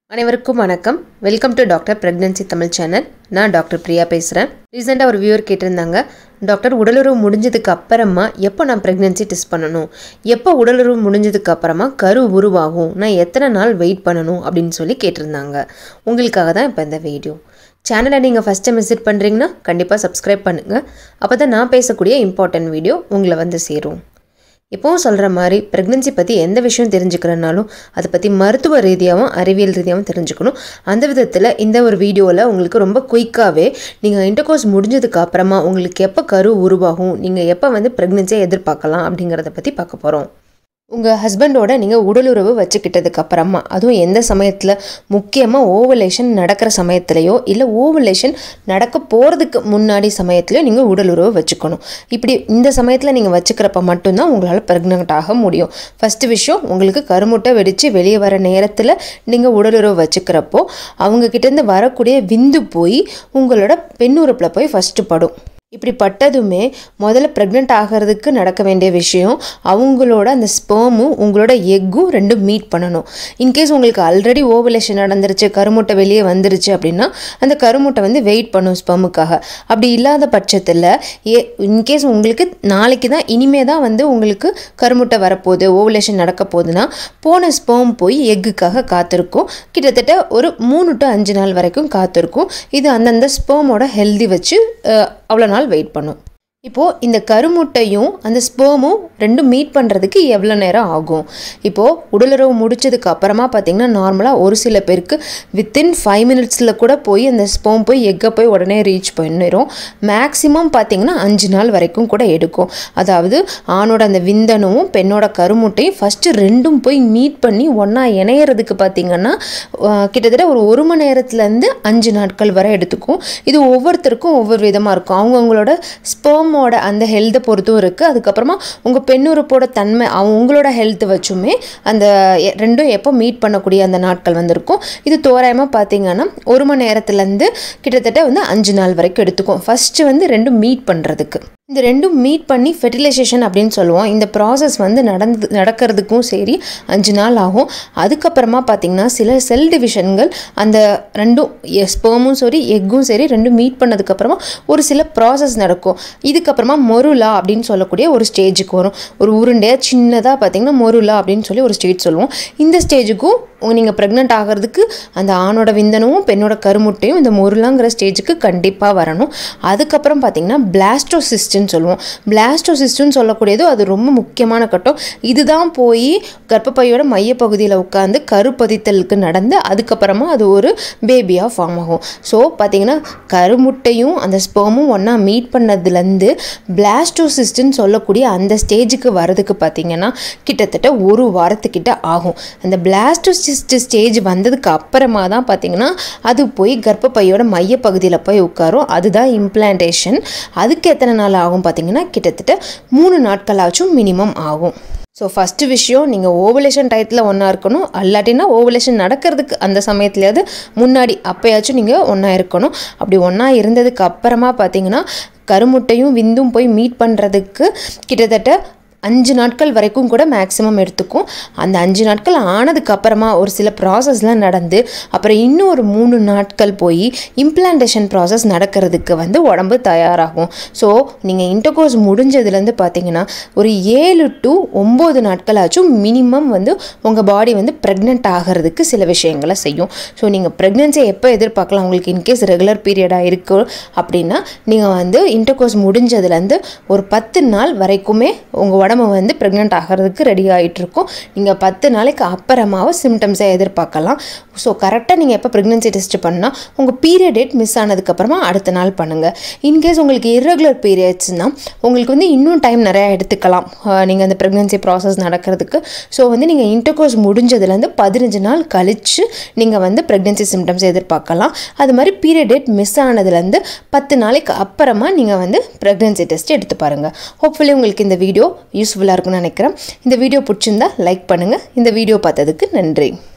அனைவருக்கும் வணக்கம் welcome to doctor pregnancy Tamil channel நான் டாக்டர் பிரியா பேசுகிறேன் ரீசெண்டாக ஒரு வியூவர் கேட்டிருந்தாங்க டாக்டர் உடலுறவு முடிஞ்சதுக்கு அப்புறமா எப்போ நான் ப்ரெக்னன்சி டெஸ்ட் பண்ணணும் எப்போ உடலுறவு முடிஞ்சதுக்கு அப்புறமா கரு உருவாகும் நான் எத்தனை நாள் வெயிட் பண்ணணும் அப்படின்னு சொல்லி கேட்டிருந்தாங்க உங்களுக்காக தான் இப்போ இந்த வீடியோ சேனலை நீங்கள் ஃபஸ்ட் டைம் விசிட் பண்ணுறீங்கன்னா கண்டிப்பாக சப்ஸ்கிரைப் பண்ணுங்கள் அப்போ தான் நான் பேசக்கூடிய இம்பார்ட்டன்ட் வீடியோ உங்களை வந்து சேரும் எப்பவும் சொல்கிற மாதிரி ப்ரெக்னென்சி பற்றி எந்த விஷயம் தெரிஞ்சுக்கிறனாலும் அதை பற்றி மருத்துவ ரீதியாகவும் அறிவியல் ரீதியாகவும் தெரிஞ்சுக்கணும் அந்த விதத்தில் இந்த ஒரு வீடியோவில் உங்களுக்கு ரொம்ப குயிக்காகவே நீங்கள் இன்டர்கோர்ஸ் முடிஞ்சதுக்கு அப்புறமா உங்களுக்கு எப்போ கரு உருவாகும் நீங்கள் எப்போ வந்து ப்ரெக்னென்சியை எதிர்பார்க்கலாம் அப்படிங்கிறத பற்றி பார்க்க போகிறோம் உங்கள் ஹஸ்பண்டோட நீங்கள் உடலுறவு வச்சுக்கிட்டதுக்கு அப்புறமா அதுவும் எந்த சமயத்தில் முக்கியமாக ஓவலேஷன் நடக்கிற சமயத்துலையோ இல்லை ஓவலேஷன் நடக்க போகிறதுக்கு முன்னாடி சமயத்துலையோ நீங்கள் உடலுறவு வச்சுக்கணும் இப்படி இந்த சமயத்தில் நீங்கள் வச்சுக்கிறப்ப மட்டும்தான் உங்களால் ப்ரெக்னென்ட் ஆக முடியும் ஃபஸ்ட்டு விஷயம் உங்களுக்கு கருமுட்டை வெடித்து வெளியே வர நேரத்தில் நீங்கள் உடலுறவு வச்சுக்கிறப்போ அவங்கக்கிட்டேருந்து வரக்கூடிய விந்து போய் உங்களோட பெண்ணுறுப்பில் போய் ஃபஸ்ட்டு படும் இப்படி பட்டதுமே முதல்ல ப்ரெக்னென்ட் ஆகிறதுக்கு நடக்க வேண்டிய விஷயம் அவங்களோட அந்த ஸ்பேமும் உங்களோட எக்கும் ரெண்டும் மீட் பண்ணணும் இன்கேஸ் உங்களுக்கு ஆல்ரெடி ஓவலேஷன் நடந்துருச்சு கருமுட்டை வெளியே வந்துருச்சு அப்படின்னா அந்த கருமுட்டை வந்து வெயிட் பண்ணும் ஸ்பெமுக்காக அப்படி இல்லாத பட்சத்தில் ஏ இன்கேஸ் உங்களுக்கு நாளைக்கு தான் இனிமே தான் வந்து உங்களுக்கு கருமுட்டை வரப்போகுது ஓவலேஷன் நடக்க போகுதுன்னா போன ஸ்பேம் போய் எக்குக்காக காத்திருக்கும் கிட்டத்தட்ட ஒரு மூணு டு அஞ்சு நாள் வரைக்கும் காத்திருக்கும் இது அந்தந்த ஸ்பேமோட ஹெல்தி வச்சு அஹ், அவ்வளோ நாள் வெயிட் பண்ணும் இப்போது இந்த கருமுட்டையும் அந்த ஸ்பேமும் ரெண்டும் மீட் பண்ணுறதுக்கு எவ்வளோ நேரம் ஆகும் இப்போது உடலுறவு முடிச்சதுக்கு அப்புறமா பார்த்திங்கன்னா நார்மலாக ஒரு சில பேருக்கு வித்தின் ஃபைவ் மினிட்ஸில் கூட போய் அந்த ஸ்பேம் போய் எக்கை போய் உடனே ரீச் பண்ணிடும் மேக்ஸிமம் பார்த்திங்கன்னா அஞ்சு நாள் வரைக்கும் கூட எடுக்கும் அதாவது ஆணோட அந்த விந்தணுவும் பெண்ணோட கருமுட்டையும் ஃபஸ்ட்டு ரெண்டும் போய் மீட் பண்ணி ஒன்றா இணையறதுக்கு பார்த்திங்கன்னா ஆஹ், கிட்டத்தட்ட ஒரு ஒரு மணி நேரத்துலேருந்து அஞ்சு நாட்கள் வரை எடுத்துக்கும் இது ஒவ்வொருத்தருக்கும் ஒவ்வொரு விதமாக இருக்கும் அவங்கவுங்களோட ஸ்பேமோட அந்த ஹெல்த்தை பொறுத்தும் இருக்குது அதுக்கப்புறமா உங்கள் பெண்ணுறுப்போட தன்மை அவங்க உங்களோட ஹெல்த் வச்சுமே அந்த எ- ரெண்டும் எப்போ மீட் பண்ணக்கூடிய அந்த நாட்கள் வந்திருக்கும் இது தோராயமாக பார்த்தீங்கன்னா ஒரு மணி நேரத்துலேருந்து கிட்டத்தட்ட வந்து அஞ்சு நாள் வரைக்கும் எடுத்துக்கும் ஃபஸ்ட்டு வந்து ரெண்டும் மீட் பண்ணுறதுக்கு இந்த ரெண்டும் மீட் பண்ணி ஃபெர்டிலைசேஷன் அப்படின்னு சொல்லுவோம் இந்த ப்ராசஸ் வந்து நடந்து நடக்கிறதுக்கும் சரி அஞ்சு நாள் ஆகும் அதுக்கப்புறமா பார்த்திங்கன்னா சில செல் டிவிஷன்கள் அந்த ரெண்டும் ஸ்பேமும் சரி எக்கும் சரி ரெண்டும் மீட் பண்ணதுக்கப்புறமா ஒரு சில ப்ராசஸ் நடக்கும் இதுக்கப்புறமா மொருலா அப்படின்னு சொல்லக்கூடிய ஒரு ஸ்டேஜுக்கு வரும் ஒரு உருண்டையாக சின்னதாக பார்த்திங்கன்னா மொருலா அப்படின்னு சொல்லி ஒரு ஸ்டேஜ் சொல்லுவோம் இந்த ஸ்டேஜுக்கும் நீங்கள் ப்ரெக்னென்ட் ஆகிறதுக்கு அந்த ஆணோட விந்தனமும் பெண்ணோட கருமுட்டையும் இந்த மொருலாங்கிற ஸ்டேஜுக்கு கண்டிப்பாக வரணும் அதுக்கப்புறம் பார்த்திங்கன்னா பிளாஸ்டோசிஸ்ட்னு சொல்லுவோம் பிளாஸ்டோசிஸ்ட்னு சொல்லக்கூடியது அது ரொம்ப முக்கியமான கட்டம் இதுதான் போய் கர்ப்பப்பையோட மையப்பகுதியில் உட்காந்து கருப்பதித்தலுக்கு நடந்து அதுக்கப்புறமா அது ஒரு பேபியாக ஃபார்ம் ஆகும் ஸோ பார்த்திங்கன்னா கருமுட்டையும் அந்த ஸ்பேமும் ஒன்றா மீட் பண்ணதுலேருந்து பிளாஸ்டோசிஸ்ட்னு சொல்லக்கூடிய அந்த ஸ்டேஜுக்கு வரதுக்கு பார்த்திங்கன்னா கிட்டத்தட்ட ஒரு வாரத்துக்கிட்ட ஆகும் அந்த பிளாஸ்டோசிஸ்ட் ஸ்டேஜ் வந்ததுக்கு அப்புறமா தான் பார்த்திங்கன்னா அது போய் கர்ப்பப்பையோட மையப்பகுதியில் போய் உட்காரும் அதுதான் இம்ப்ளான்டேஷன் அதுக்கு எத்தனை நாள் ஆகும் பார்த்திங்கன்னா கிட்டத்தட்ட மூணு நாட்களாச்சும் மினிமம் ஆகும் ஸோ ஃபஸ்ட்டு விஷயம் நீங்கள் ஓவலேஷன் டயத்தில் ஒன்றா இருக்கணும் அல்லாட்டினா ஓவலேஷன் நடக்கிறதுக்கு அந்த சமயத்துலையாவது முன்னாடி அப்போயாச்சும் நீங்கள் ஒன்றா இருக்கணும் அப்படி ஒன்றா இருந்ததுக்கு அப்புறமா பார்த்தீங்கன்னா கருமுட்டையும் விந்தும் போய் மீட் பண்ணுறதுக்கு கிட்டத்தட்ட அஞ்சு நாட்கள் வரைக்கும் கூட மேக்ஸிமம் எடுத்துக்கும் அந்த அஞ்சு நாட்கள் ஆனதுக்கு அப்புறமா ஒரு சில ப்ராசஸ்லாம் நடந்து அப்புறம் இன்னும் ஒரு மூணு நாட்கள் போய் இம்ப்ளான்டேஷன் ப்ராசஸ் நடக்கிறதுக்கு வந்து உடம்பு தயாராகும் ஸோ நீங்கள் இன்டர்கோர்ஸ் முடிஞ்சதுலேருந்து பார்த்தீங்கன்னா ஒரு ஏழு டு ஒம்பது நாட்களாச்சும் மினிமம் வந்து உங்கள் பாடி வந்து ப்ரெக்னென்ட் ஆகிறதுக்கு சில விஷயங்களை செய்யும் ஸோ நீங்கள் ப்ரெக்னென்சியை எப்போ எதிர்பார்க்கலாம் உங்களுக்கு இன்கேஸ் ரெகுலர் பீரியடாக இருக்கு அப்படின்னா நீங்கள் வந்து இன்டர்கோர்ஸ் முடிஞ்சதுலேருந்து ஒரு பத்து நாள் வரைக்குமே உங்கள் உடம்பு வந்து ப்ரெக்னென்ட் ஆகிறதுக்கு ரெடி ஆகிட்டு இருக்கும் நீங்கள் பத்து நாளைக்கு அப்புறமாவும் சிம்டம்ஸை எதிர்பார்க்கலாம் ஸோ கரெக்டாக நீங்கள் எப்போ ப்ரெக்னென்சி டெஸ்ட் பண்ணால் உங்கள் பீரியட் டேட் மிஸ் ஆனதுக்கப்புறமா அடுத்த நாள் பண்ணுங்கள் இன்கேஸ் உங்களுக்கு irregular பீரியட்ஸ்னால் உங்களுக்கு வந்து இன்னும் டைம் நிறையா எடுத்துக்கலாம் நீங்கள் அந்த ப்ரெக்னென்சி ப்ராசஸ் நடக்கிறதுக்கு ஸோ வந்து நீங்கள் இன்டர்கோர்ஸ் முடிஞ்சதுலேருந்து பதினஞ்சு நாள் கழித்து நீங்கள் வந்து ப்ரெக்னென்சி சிம்டம்ஸ் எதிர்பார்க்கலாம் அது மாதிரி பீரியட் டேட் மிஸ் ஆனதுலேருந்து பத்து நாளைக்கு அப்புறமா நீங்கள் வந்து ப்ரெக்னென்சி டெஸ்ட் எடுத்து பாருங்கள் ஹோப்ஃபுல்லி உங்களுக்கு இந்த வீடியோ யூஸ்ஃபுல்லாக இருக்கும்னு நினைக்கிறேன் இந்த வீடியோ பிடிச்சிருந்தா லைக் பண்ணுங்கள் இந்த வீடியோ பார்த்ததுக்கு நன்றி